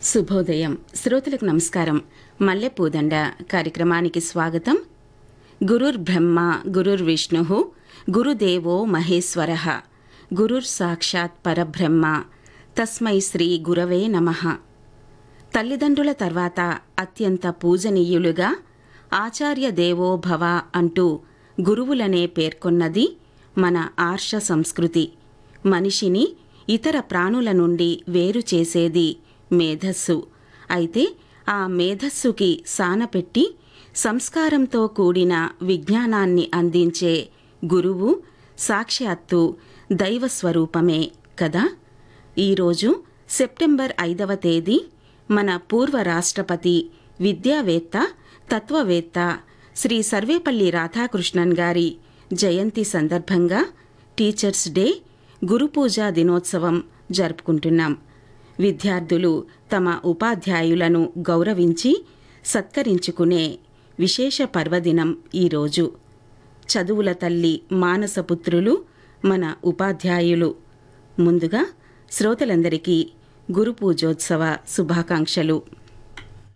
శుభోదయం శ్రోతలకు నమస్కారం మల్లెపూదండ కార్యక్రమానికి స్వాగతం గురుర్ బ్రహ్మ గురుర్ విష్ణు గురుదేవో మహేశ్వర గురుర్ సాక్షాత్ పరబ్రహ్మ తస్మై శ్రీ గురవే నమః తల్లిదండ్రుల తర్వాత అత్యంత పూజనీయులుగా ఆచార్య దేవో భవ అంటూ గురువులనే పేర్కొన్నది మన ఆర్ష సంస్కృతి మనిషిని ఇతర ప్రాణుల నుండి వేరు చేసేది మేధస్సు అయితే ఆ మేధస్సుకి సానపెట్టి సంస్కారంతో కూడిన విజ్ఞానాన్ని అందించే గురువు సాక్షాత్తు దైవస్వరూపమే కదా ఈరోజు సెప్టెంబర్ ఐదవ తేదీ మన పూర్వ రాష్ట్రపతి విద్యావేత్త తత్వవేత్త శ్రీ సర్వేపల్లి రాధాకృష్ణన్ గారి జయంతి సందర్భంగా టీచర్స్ డే గురుపూజ దినోత్సవం జరుపుకుంటున్నాం విద్యార్థులు తమ ఉపాధ్యాయులను గౌరవించి సత్కరించుకునే విశేష పర్వదినం ఈరోజు చదువుల తల్లి మానసపుత్రులు మన ఉపాధ్యాయులు ముందుగా శ్రోతలందరికీ గురు పూజోత్సవ శుభాకాంక్షలు